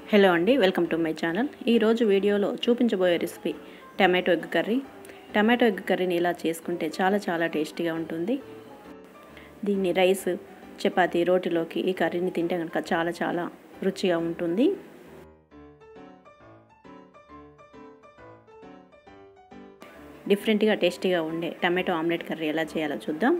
hello అండి welcome to my channel ఈరోజు వీడియోలో చూపించబోయే recipe tomato egg curry tomato egg కర్రీని ఇలా చేసుకుంటే చాలా చాలా టేస్టీగా ఉంటుంది దీన్ని రైస్ చపాతీ రోటిలోకి ఈ కర్రీని తింటే కనుక చాలా చాలా రుచిగా ఉంటుంది డిఫరెంట్గా టేస్టీగా ఉండే టమాటో ఆమ్లెట్ కర్రీ ఎలా చేయాలో చూద్దాం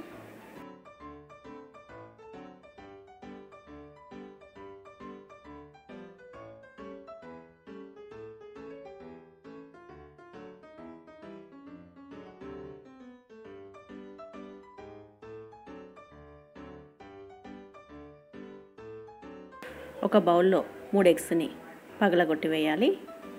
ఒక బౌల్లో మూడు ఎగ్స్ని పగలగొట్టి వేయాలి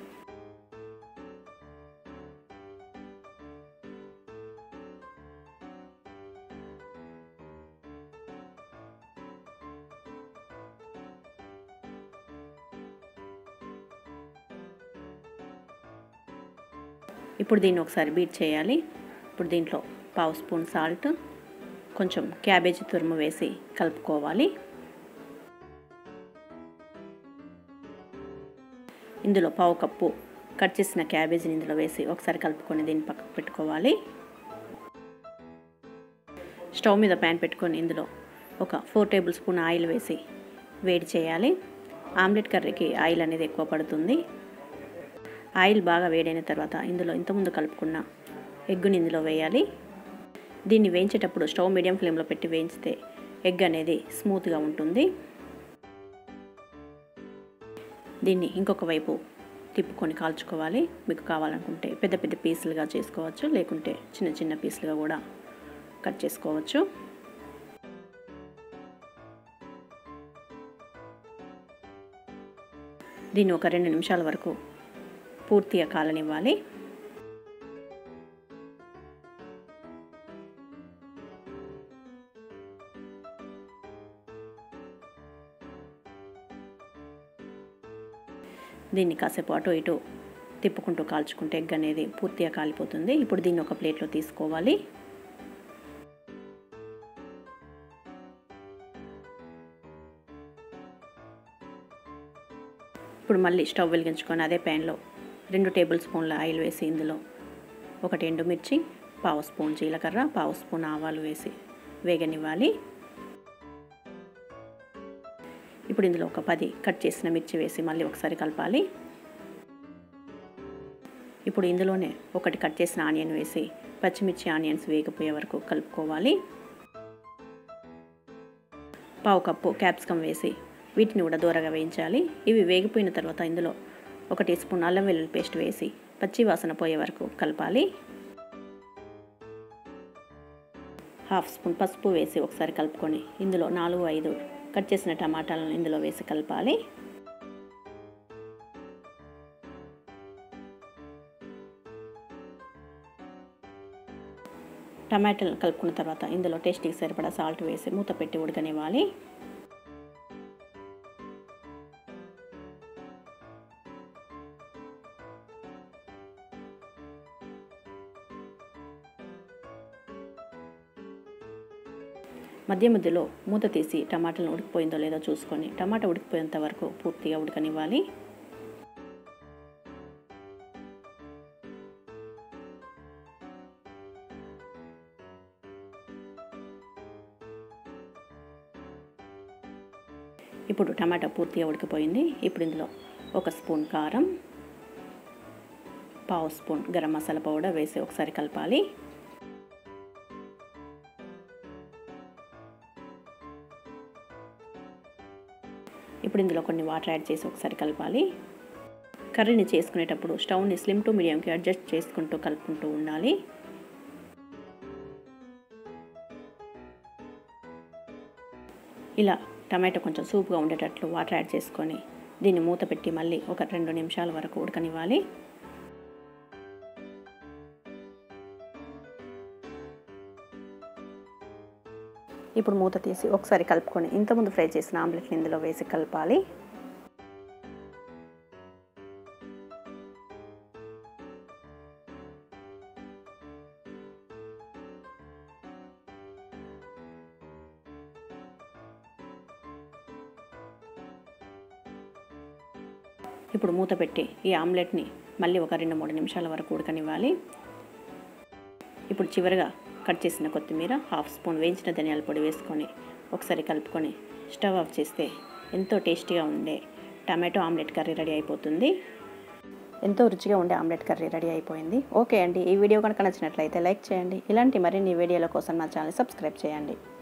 ఇప్పుడు దీన్ని ఒకసారి బీట్ చేయాలి ఇప్పుడు దీంట్లో పావు స్పూన్ సాల్ట్ కొంచెం క్యాబేజీ తురుము వేసి కలుపుకోవాలి ఇందులో పావు కప్పు కట్ చేసిన క్యాబేజీని ఇందులో వేసి ఒకసారి కలుపుకొని దీన్ని పక్కకు పెట్టుకోవాలి స్టవ్ మీద ప్యాన్ పెట్టుకొని ఇందులో ఒక ఫోర్ టేబుల్ స్పూన్ ఆయిల్ వేసి వేడి చేయాలి ఆమ్లెట్ కర్రీకి ఆయిల్ అనేది ఎక్కువ పడుతుంది ఆయిల్ బాగా వేడైన తర్వాత ఇందులో ఇంతకుముందు కలుపుకున్న ఎగ్గుని ఇందులో వేయాలి దీన్ని వేయించేటప్పుడు స్టవ్ మీడియం ఫ్లేమ్లో పెట్టి వేయించితే ఎగ్ అనేది స్మూత్గా ఉంటుంది దీన్ని ఇంకొక వైపు తిప్పుకొని కాల్చుకోవాలి మీకు కావాలనుకుంటే పెద్ద పెద్ద పీసులుగా చేసుకోవచ్చు లేకుంటే చిన్న చిన్న పీసులుగా కూడా కట్ చేసుకోవచ్చు దీన్ని ఒక రెండు నిమిషాల వరకు పూర్తిగా కాలనివ్వాలి దీన్ని కాసేపు అటు ఇటు తిప్పుకుంటూ కాల్చుకుంటే ఎగ్ అనేది పూర్తిగా కాలిపోతుంది ఇప్పుడు దీన్ని ఒక ప్లేట్లో తీసుకోవాలి ఇప్పుడు మళ్ళీ స్టవ్ వెలిగించుకొని అదే ప్యాన్లో రెండు టేబుల్ స్పూన్ల ఆయిల్ వేసి ఇందులో ఒకటి ఎండుమిర్చి పావు స్పూన్ జీలకర్ర పావు స్పూన్ ఆవాలు వేసి వేగనివ్వాలి ఇప్పుడు ఇందులో ఒక పది కట్ చేసిన మిర్చి వేసి మళ్ళీ ఒకసారి కలపాలి ఇప్పుడు ఇందులోనే ఒకటి కట్ చేసిన ఆనియన్ వేసి పచ్చిమిర్చి ఆనియన్స్ వేగిపోయే వరకు కలుపుకోవాలి పావు కప్పు క్యాప్సికమ్ వేసి వీటిని కూడా దూరగా వేయించాలి ఇవి వేగిపోయిన తర్వాత ఇందులో ఒక టీ స్పూన్ అల్లం వెల్లుల్లి పేస్ట్ వేసి పచ్చి వాసన పోయే వరకు కలపాలి హాఫ్ స్పూన్ పసుపు వేసి ఒకసారి కలుపుకొని ఇందులో నాలుగు ఐదు కట్ చేసిన టమాటాలను ఇందులో వేసి కలపాలి టమాటాలు కలుపుకున్న తర్వాత ఇందులో టేస్టీకి సరిపడా సాల్ట్ వేసి మూత పెట్టి ఉడకనివ్వాలి మధ్య మధ్యలో మూత తీసి టమాటాలు ఉడికిపోయిందో లేదో చూసుకొని టమాటా ఉడికిపోయేంత వరకు పూర్తిగా ఉడకనివ్వాలి ఇప్పుడు టమాటా పూర్తిగా ఉడికిపోయింది ఇప్పుడు ఇందులో ఒక స్పూన్ కారం పావు స్పూన్ గరం మసాలా పౌడర్ వేసి ఒకసారి కలపాలి ఇప్పుడు ఇందులో కొన్ని వాటర్ యాడ్ చేసి ఒకసారి కలపాలి కర్రీని చేసుకునేటప్పుడు స్టవ్ని స్లిమ్ టు మీడియంకి అడ్జస్ట్ చేసుకుంటూ కలుపుకుంటూ ఉండాలి ఇలా టమాటో కొంచెం సూప్గా ఉండేటట్లు వాటర్ యాడ్ చేసుకొని దీన్ని మూత పెట్టి మళ్ళీ ఒక రెండు నిమిషాల వరకు ఉడకనివ్వాలి ఇప్పుడు మూత తీసి ఒకసారి కలుపుకొని ఇంతకుముందు ఫ్రై చేసిన ఆమ్లెట్ని ఇందులో వేసి కలపాలి ఇప్పుడు మూత పెట్టి ఈ ఆమ్లెట్ని మళ్ళీ ఒక రెండు మూడు నిమిషాల వరకు ఉడకనివ్వాలి ఇప్పుడు చివరిగా కట్ చేసిన కొత్తిమీర హాఫ్ స్పూన్ వేయించిన ధనియాల పొడి వేసుకొని ఒకసారి కలుపుకొని స్టవ్ ఆఫ్ చేస్తే ఎంతో టేస్టీగా ఉండే టమాటో ఆమ్లెట్ కర్రీ రెడీ అయిపోతుంది ఎంతో రుచిగా ఉండే ఆమ్లెట్ కర్రీ రెడీ అయిపోయింది ఓకే అండి ఈ వీడియో కనుక నచ్చినట్లయితే లైక్ చేయండి ఇలాంటి మరిన్ని వీడియోల కోసం నా ఛానల్ సబ్స్క్రైబ్ చేయండి